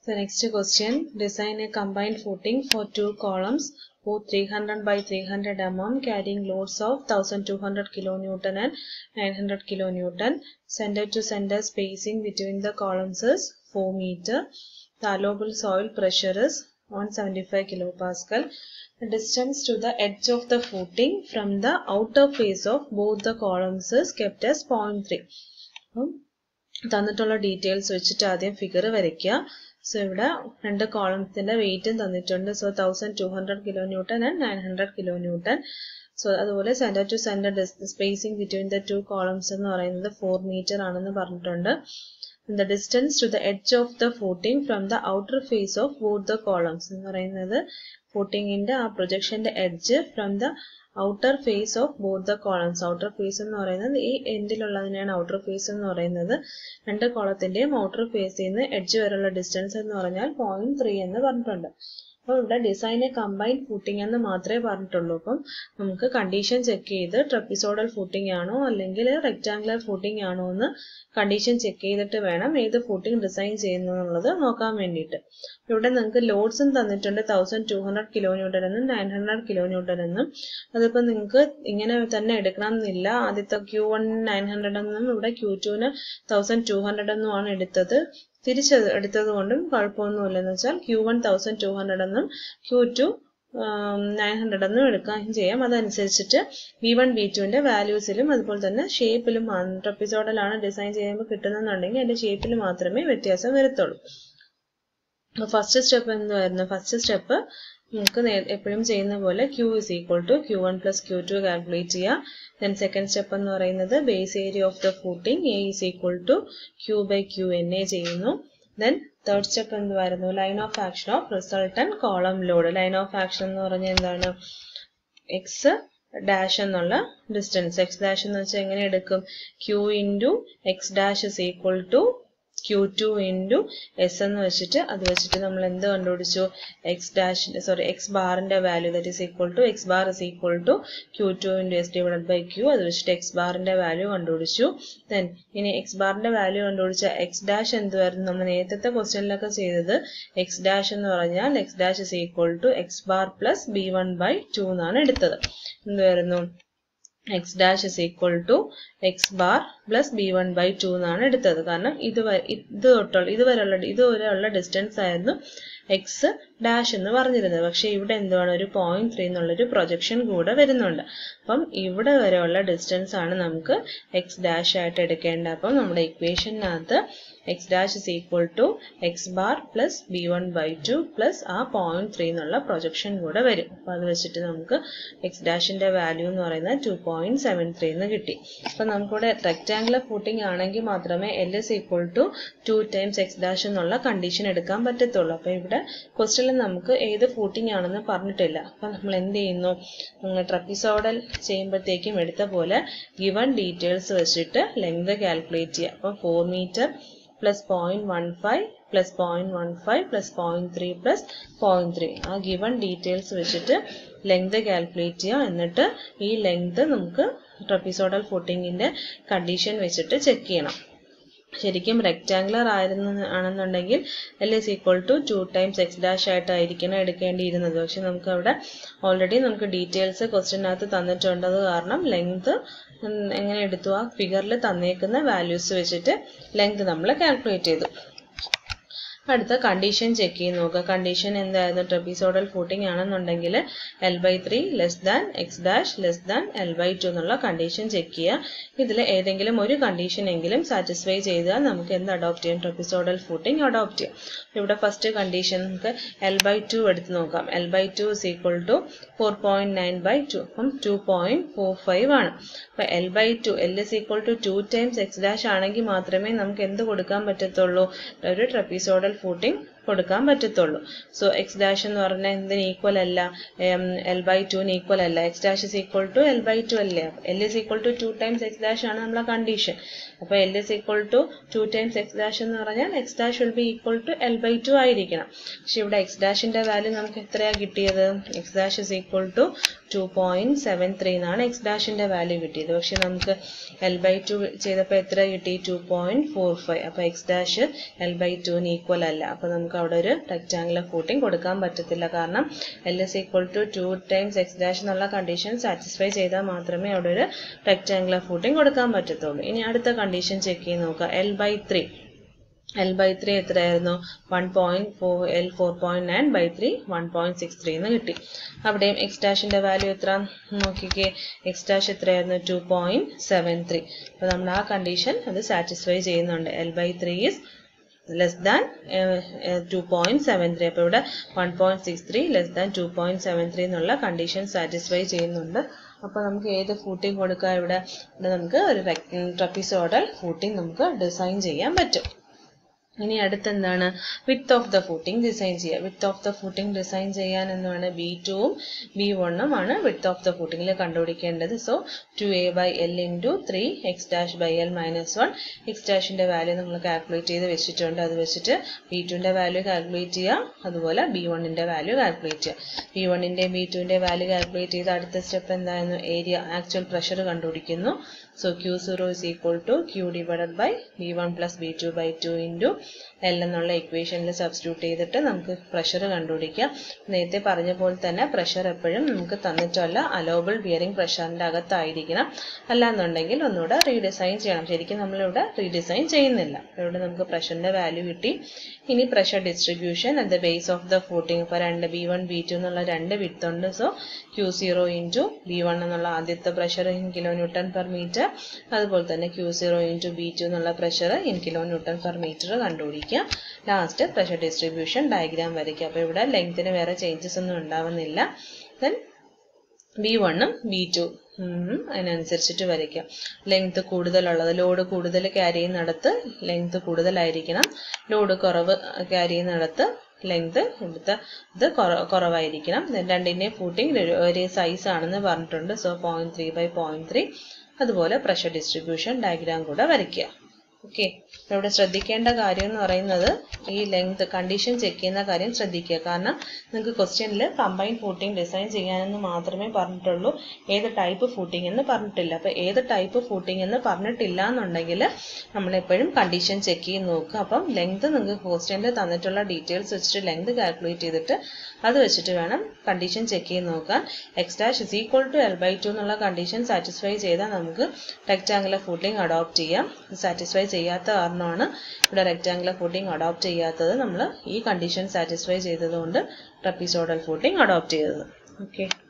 The next question, design a combined footing for two columns, both 300 by 300 mm, carrying loads of 1200 kilonewton and 900 kilonewton. Center to center spacing between the columns is 4 meter. The allowable soil pressure is 175 kilopascal. The distance to the edge of the footing from the outer face of both the columns is kept as 0.3. അപ്പം തന്നിട്ടുള്ള details വെച്ചിട്ട് ആദ്യം figure വരയ്ക്കുക so ഇവിടെ രണ്ട് കോളംസിന്റെ വെയിറ്റും തന്നിട്ടുണ്ട് so thousand two hundred kilo newton and nine hundred kilo newton so അതുപോലെ centre to centre spacing between the two columns എന്ന് പറയുന്നത് ഫോർ മീറ്റർ ആണെന്ന് പറഞ്ഞിട്ടുണ്ട് the distance to the edge of the footing from the outer face of both the columns എന്ന് പറയുന്നത് ഫൂട്ടിങ്ങിന്റെ ആ പ്രൊജക്ഷന്റെ edge from the outer face of both the columns outer face എന്ന് പറയുന്നത് ഈ എൻഡിലുള്ളതിനെയാണ് ഔട്ടർ ഫേസ് എന്ന് പറയുന്നത് രണ്ട് കോളത്തിന്റെയും ഔട്ടർ ഫേസിൽ നിന്ന് എഡ്ജ് വരെയുള്ള ഡിസ്റ്റൻസ് എന്ന് പറഞ്ഞാൽ പോയിന്റ് ത്രീ എന്ന് പറഞ്ഞിട്ടുണ്ട് അപ്പോൾ ഇവിടെ ഡിസൈനെ കമ്പൈൻഡ് ഫൂട്ടിംഗ് എന്ന് മാത്രമേ പറഞ്ഞിട്ടുള്ളൂ അപ്പം നമുക്ക് കണ്ടീഷൻ ചെക്ക് ചെയ്ത് ട്രപ്പിസോഡൽ ഫൂട്ടിംഗ് ആണോ അല്ലെങ്കിൽ റെക്റ്റാങ്കുലർ ഫൂട്ടിംഗ് ആണോ എന്ന് കണ്ടീഷൻ ചെക്ക് ചെയ്തിട്ട് വേണം ഏത് ഫൂട്ടിംഗ് ഡിസൈൻ ചെയ്യുന്നത് നോക്കാൻ വേണ്ടിയിട്ട് ഇവിടെ നിങ്ങൾക്ക് ലോഡ്സും തന്നിട്ടുണ്ട് thousand two hundred kilo newton എന്നും നയൻ ഹൺഡ്രഡ് കിലോ ന്യൂട്ടൺ എന്നും അതിപ്പോൾ നിങ്ങൾക്ക് ഇങ്ങനെ തന്നെ എടുക്കണം എന്നില്ല ആദ്യത്തെ ക്യൂ വൺ നയൻ ഹൺഡ്രഡ് എന്നും ഇവിടെ ക്യൂ ടുവിന് തൗസൻഡ് ടു ഹൺഡ്രഡ് എന്നുമാണ് എടുത്തത് തിരിച്ച് എടുത്തത് കൊണ്ടും കുഴപ്പമൊന്നുമില്ലെന്ന് വെച്ചാൽ Q one thousand two hundred എന്നും ക്യൂ ടു നയൻ ഹൺഡ്രഡ് എന്നും എടുക്കുകയും ചെയ്യാം അതനുസരിച്ചിട്ട് വി വൺ വി ടുവിന്റെ വാല്യൂസിലും അതുപോലെ തന്നെ ഷേപ്പിലും ട്രപ്പിസോഡലാണ് ഡിസൈൻ ചെയ്യുമ്പോൾ കിട്ടുന്നെന്നുണ്ടെങ്കിൽ അതിന്റെ ഷേപ്പിൽ മാത്രമേ വ്യത്യാസം വരത്തുള്ളൂ ഫസ്റ്റ് സ്റ്റെപ്പ് എന്തായിരുന്നു ഫസ്റ്റ് സ്റ്റെപ്പ് നമുക്ക് എപ്പോഴും ചെയ്യുന്ന പോലെ Q is equal to Q one plus Q two calculate ചെയ്യുക ദെൻ സെക്കൻഡ് സ്റ്റെപ്പ് എന്ന് പറയുന്നത് base area of the footing A is equal to Q by Q N A ചെയ്യുന്നു then third step എന്തുവായിരുന്നു line of action of resultant column load line of action എന്ന് പറഞ്ഞാൽ എന്താണ് X dash എന്നുള്ള distance X dash എന്ന് വെച്ചാൽ എങ്ങനെ എടുക്കും Q into X dash is equal to Q two into S എന്ന് വെച്ചിട്ട് അത് വെച്ചിട്ട് നമ്മൾ എന്ത് കണ്ടുപിടിച്ചു എക്സ് ഡാഷിന്റെ സോറി എക്സ് ബാറിന്റെ value that is equal to X bar is equal to Q two into S divide by Q അത് വെച്ചിട്ട് എക്സ് ബാറിന്റെ വാല്യൂ കണ്ടുപിടിച്ചു ദെൻ ഇനി എക്സ് ബാറിന്റെ വാല്യൂ കണ്ടുപിടിച്ച എക്സ് ഡാഷ് എന്തുവായിരുന്നു നമ്മൾ നേരത്തെ ക്വസ്റ്റ്യനിലൊക്കെ ചെയ്തത് എക്സ് ഡാഷ് എന്ന് പറഞ്ഞാൽ X dash is equal to X bar plus B one by two എന്നാണ് എടുത്തത് എന്തുവായിരുന്നു X dash is equal to X bar plus B one by two എന്നാണ് എടുത്തത് കാരണം ഇത് ഇത് തൊട്ടുള്ള ഇതുവരെയുള്ള ഇതുവരെയുള്ള ഡിസ്റ്റൻസ് ആയിരുന്നു എക്സ് ഡാഷ് എന്ന് പറഞ്ഞിരുന്നത് പക്ഷെ ഇവിടെ എന്തുവാണ് ഒരു പോയിന്റ് ത്രീ എന്നുള്ളൊരു പ്രൊജക്ഷൻ കൂടെ വരുന്നുണ്ട് അപ്പം ഇവിടെ വരെയുള്ള ഡിസ്റ്റൻസ് ആണ് നമുക്ക് എക്സ് ഡാഷ് ആയിട്ട് എടുക്കേണ്ടത് അപ്പം നമ്മുടെ ഇക്വേഷനകത്ത് X dash is equal to X bar plus B one by two plus ആ പോയിന്റ് ത്രീ എന്നുള്ള പ്രൊജക്ഷൻ കൂടെ വരും അപ്പം അത് വെച്ചിട്ട് നമുക്ക് എക്സ് ഡാഷിന്റെ വാല്യൂ എന്ന് പറയുന്നത് ടു പോയിന്റ് സെവൻ ത്രീ എന്ന് കിട്ടി അപ്പം നമുക്കിവിടെ റെക്ടാങ്കുലർ ഫൂട്ടിംഗ് ആണെങ്കിൽ മാത്രമേ L is equal to two times X dash എന്നുള്ള കണ്ടീഷൻ എടുക്കാൻ പറ്റത്തുള്ളൂ അപ്പം ഇവിടെ ക്വസ്റ്റ്യനിൽ നമുക്ക് ഏത് ഫൂട്ടിംഗ് ആണെന്ന് പറഞ്ഞിട്ടില്ല അപ്പം നമ്മൾ എന്ത് ചെയ്യുന്നു ട്രപ്പിസോഡൽ ചെയ്യുമ്പോഴത്തേക്കും എടുത്ത പോലെ ഗിവൺ ഡീറ്റെയിൽസ് വെച്ചിട്ട് ലെങ്ത് കാൽക്കുലേറ്റ് ചെയ്യുക അപ്പം four metre plus point one five plus point one five plus point three plus point three ആ ഗിവൺ ഡീറ്റെയിൽസ് വെച്ചിട്ട് ലെങ്ത് കാൽക്കുലേറ്റ് ചെയ്യുക എന്നിട്ട് ഈ ലെങ്ത് നമുക്ക് ട്രപ്പിസോഡൽ ഫുട്ടിങ്ങിന്റെ കണ്ടീഷൻ വെച്ചിട്ട് ചെക്ക് ചെയ്യണം ശരിക്കും റെക്റ്റാങ്കുലർ ആയിരുന്നു ആണെന്നുണ്ടെങ്കിൽ L is equal to two times X dash ആയിട്ടായിരിക്കണം എടുക്കേണ്ടിയിരുന്നത് പക്ഷെ നമുക്ക് അവിടെ ഓൾറെഡി നമുക്ക് ഡീറ്റെയിൽസ് ക്വസ്റ്റ്യനകത്ത് തന്നിട്ടുണ്ടത് കാരണം ലെങ്ത് എങ്ങനെ എടുത്തു ആ ഫിഗറിൽ തന്നേക്കുന്ന വാല്യൂസ് വെച്ചിട്ട് ലെങ്ത് നമ്മൾ കാൽക്കുലേറ്റ് ചെയ്തു അടുത്ത കണ്ടീഷൻ ചെക്ക് ചെയ്ത് നോക്കുക കണ്ടീഷൻ എന്തായിരുന്നു ട്രപ്പിസോഡൽ ഫൂട്ടിംഗ് ആണെന്നുണ്ടെങ്കിൽ L by three less than X dash less than L by two എന്നുള്ള കണ്ടീഷൻ ചെക്ക് ചെയ്യുക ഇതിൽ ഏതെങ്കിലും ഒരു കണ്ടീഷൻ എങ്കിലും സാറ്റിസ്ഫൈ ചെയ്താൽ നമുക്ക് എന്ത് അഡോപ്റ്റ് ചെയ്യാം ട്രപ്പിസോഡൽ ഫൂട്ടിംഗ് അഡോപ്റ്റ് ചെയ്യാം ഇവിടെ ഫസ്റ്റ് കണ്ടീഷൻ നമുക്ക് എൽ ബൈ ടു എടുത്ത് നോക്കാം L by two is equal to four point nine by two അപ്പം ടു പോയിന്റ് ഫോർ ഫൈവ് ആണ് അപ്പൊ L by two L is equal to two times X dash ആണെങ്കിൽ മാത്രമേ നമുക്ക് എന്ത് കൊടുക്കാൻ പറ്റത്തുള്ളൂ ഒരു ട്രപ്പിസോഡൽ ഫൂട്ടിംഗ് കൊടുക്കാൻ പറ്റത്തുള്ളൂ സോ എക്സ് ഡാഷ് എന്ന് പറഞ്ഞാൽ എന്തിന് ഈക്വൽ അല്ല എൽ ബൈ ടുവിന് ഈക്വൽ അല്ല X dash is equal to L by two അല്ലേ L is equal to two times X dash ആണ് നമ്മളെ കണ്ടീഷൻ അപ്പോൾ L is equal to two times X dash എന്ന് പറഞ്ഞാൽ X dash will be equal to L by two ആയിരിക്കണം പക്ഷെ ഇവിടെ X ഡാഷിന്റെ വാല്യൂ നമുക്ക് എത്രയാണ് കിട്ടിയത് X dash is equal to two point seven three എന്നാണ് എക്സ് ഡാഷിന്റെ വാല്യൂ കിട്ടിയത് പക്ഷെ നമുക്ക് എൽ ബൈ ടു ചെയ്തപ്പോൾ എത്ര കിട്ടി ടു പോയിന്റ് ഫോർ ഫൈവ് അപ്പോൾ എക്സ് ഡാഷ് എൽ ബൈ ടുവിന് ഈക്വൽ അല്ല അപ്പോൾ നമുക്ക് നമുക്ക് അവിടെ ഒരു റെക്റ്റാങ്കുലർ ഫൂട്ടിംഗ് കൊടുക്കാൻ പറ്റത്തില്ല കാരണം L is equal to two times X dash എന്നുള്ള കണ്ടീഷൻ സാറ്റിസ്ഫൈ ചെയ്താൽ മാത്രമേ അവിടെ ഒരു റെക്റ്റാങ്കുലർ ഫൂട്ടിംഗ് കൊടുക്കാൻ പറ്റത്തുള്ളൂ ഇനി അടുത്ത കണ്ടീഷൻ ചെക്ക് ചെയ്ത് നോക്കുക L by three L by three എത്രയായിരുന്നു one point four L four point nine by three one point six three എന്ന് കിട്ടി അവിടെയും എക്സ് ഡാഷിന്റെ വാല്യൂ എത്ര നോക്കിക്കേ എക്സ് ഡാഷ് എത്രയായിരുന്നു ടു പോയിന്റ് സെവൻ ത്രീ അപ്പോൾ നമ്മൾ ആ കണ്ടീഷൻ അത് സാറ്റിസ്ഫൈ ചെയ്യുന്നുണ്ട് L by three is less than two point seven three അപ്പോൾ ഇവിടെ one point six three less than two point seven three എന്നുള്ള കണ്ടീഷൻ സാറ്റിസ്ഫൈ ചെയ്യുന്നുണ്ട് അപ്പോൾ നമുക്ക് ഏത് ഫൂട്ടിംഗ് കൊടുക്കാം ഇവിടെ ഇവിടെ നമുക്ക് ഒരു ട്രപ്പിസോഡൽ ഫൂട്ടിംഗ് നമുക്ക് ഡിസൈൻ ചെയ്യാൻ പറ്റും ഇനി അടുത്തെന്താണ് width of the footing design ചെയ്യുക width of the footing design ചെയ്യാൻ എന്നാണ് ബി ടുവും ബി വണ്ണും ആണ് വിത്ത് ഓഫ് ദ ഫൂട്ടിംഗിൽ കണ്ടുപിടിക്കേണ്ടത് so two A by L into three X dash by L minus one X ഡാഷിൻ്റെ വാല്യൂ നമ്മൾ കാൽക്കുലേറ്റ് ചെയ്ത് വെച്ചിട്ടുണ്ട് അത് വെച്ചിട്ട് ബി ടുവിൻ്റെ വാല്യൂ കാൽക്കുലേറ്റ് ചെയ്യുക അതുപോലെ ബി വണ്ണിൻ്റെ വാല്യൂ കാൽക്കുലേറ്റ് ചെയ്യുക ബി വണ്ണിൻ്റെയും ബി ടുവിൻ്റെ വാല്യൂ കാൽക്കുലേറ്റ് ചെയ്ത് അടുത്ത സ്റ്റെപ്പ് എന്തായിരുന്നു ഏരിയ ആക്ച്വൽ പ്രഷർ കണ്ടുപിടിക്കുന്നു so Q zero is equal to Q divided by B one plus B two by two into L എന്നുള്ള ഇക്വേഷനിൽ സബ്സ്റ്റിറ്റ്യൂട്ട് ചെയ്തിട്ട് നമുക്ക് പ്രഷർ കണ്ടുപിടിക്കാം നേരത്തെ പറഞ്ഞ പോലെ തന്നെ പ്രഷർ എപ്പോഴും നമുക്ക് തന്നിട്ടല്ല അലോബിൾ ബിയറിംഗ് പ്രഷറിൻ്റെ അകത്തായിരിക്കണം അല്ലാന്നുണ്ടെങ്കിൽ ഒന്നുകൂടെ റീഡിസൈൻ ചെയ്യണം ശരിക്കും നമ്മളിവിടെ റീഡിസൈൻ ചെയ്യുന്നില്ല ഇവിടെ നമുക്ക് പ്രഷറിൻ്റെ വാല്യൂ കിട്ടി ഇനി pressure distribution at the base of the footing ഇപ്പോൾ രണ്ട് ബി വൺ ബി ടു എന്നുള്ള രണ്ട് വിത്ത് ഉണ്ട് so Q zero into B one എന്നുള്ള ആദ്യത്തെ pressure in kilo newton per metre അതുപോലെ തന്നെ Q zero into B two എന്നുള്ള pressure in kilo newton per metre കണ്ടുപിടിക്കുക ലാസ്റ്റ് പ്രഷർ ഡിസ്ട്രിബ്യൂഷൻ ഡയഗ്രാം വരയ്ക്കുക അപ്പോൾ ഇവിടെ ലെങ്ത്തിന് വേറെ ചേഞ്ചസ് ഒന്നും ഉണ്ടാവുന്നില്ല ദെൻ ബി വണ്ണും ബി ടു അതിനനുസരിച്ചിട്ട് വരയ്ക്കാം ലെങ്ത് കൂടുതലുള്ളത് ലോഡ് കൂടുതൽ ക്യാരി ചെയ്യുന്നിടത്ത് ലെങ്ത് കൂടുതലായിരിക്കണം ലോഡ് കുറവ് ക്യാരി ചെയ്യുന്നിടത്ത് ലെങ്ത് ഇവിടുത്തെ ഇത് കുറവായിരിക്കണം രണ്ടിൻ്റെയും ഫൂട്ടിങ് ഒരേ സൈസ് ആണെന്ന് പറഞ്ഞിട്ടുണ്ട് so point three by point three അതുപോലെ പ്രഷർ ഡിസ്ട്രിബ്യൂഷൻ ഡയഗ്രാം കൂടെ വരയ്ക്കുക ഓക്കെ ഇവിടെ ശ്രദ്ധിക്കേണ്ട കാര്യം എന്ന് പറയുന്നത് ഈ ലെങ്ത് കണ്ടീഷൻ ചെക്ക് ചെയ്യുന്ന കാര്യം ശ്രദ്ധിക്കുക കാരണം നിങ്ങൾക്ക് ക്വസ്റ്റ്യനിൽ കമ്പൈൻ ഫൂട്ടിംഗ് ഡിസൈൻ ചെയ്യാനെന്ന് മാത്രമേ പറഞ്ഞിട്ടുള്ളൂ ഏത് ടൈപ്പ് ഫൂട്ടിംഗ് എന്ന് പറഞ്ഞിട്ടില്ല അപ്പോൾ ഏത് ടൈപ്പ് ഫൂട്ടിംഗ് എന്ന് പറഞ്ഞിട്ടില്ല എന്നുണ്ടെങ്കിൽ നമ്മളെപ്പോഴും കണ്ടീഷൻ ചെക്ക് ചെയ്ത് നോക്കുക അപ്പം ലെങ്ത് നിങ്ങൾക്ക് ക്വസ്റ്റ്യനിൽ തന്നിട്ടുള്ള ഡീറ്റെയിൽസ് വെച്ചിട്ട് ലെങ്ത് കാൽക്കുലേറ്റ് ചെയ്തിട്ട് അത് വെച്ചിട്ട് വേണം കണ്ടീഷൻ ചെക്ക് ചെയ്ത് നോക്കാൻ X dash is equal to L by two എന്നുള്ള കണ്ടീഷൻ സാറ്റിസ്ഫൈ ചെയ്താൽ നമുക്ക് റെക്റ്റാങ്കുലർ ഫൂട്ടിംഗ് അഡോപ്റ്റ് ചെയ്യാം സാറ്റിസ്ഫൈ ചെയ്യാത്ത കാരണമാണ് ഇവിടെ റെക്റ്റാങ്കുലർ ഫൂട്ടിംഗ് അഡോപ്റ്റ് ചെയ്യാത്തത് നമ്മൾ ഈ കണ്ടീഷൻ സാറ്റിസ്ഫൈ ചെയ്തതുകൊണ്ട് ട്രപ്പിസോഡൽ ഫൂട്ടിംഗ് അഡോപ്റ്റ് ചെയ്തത് ഓക്കെ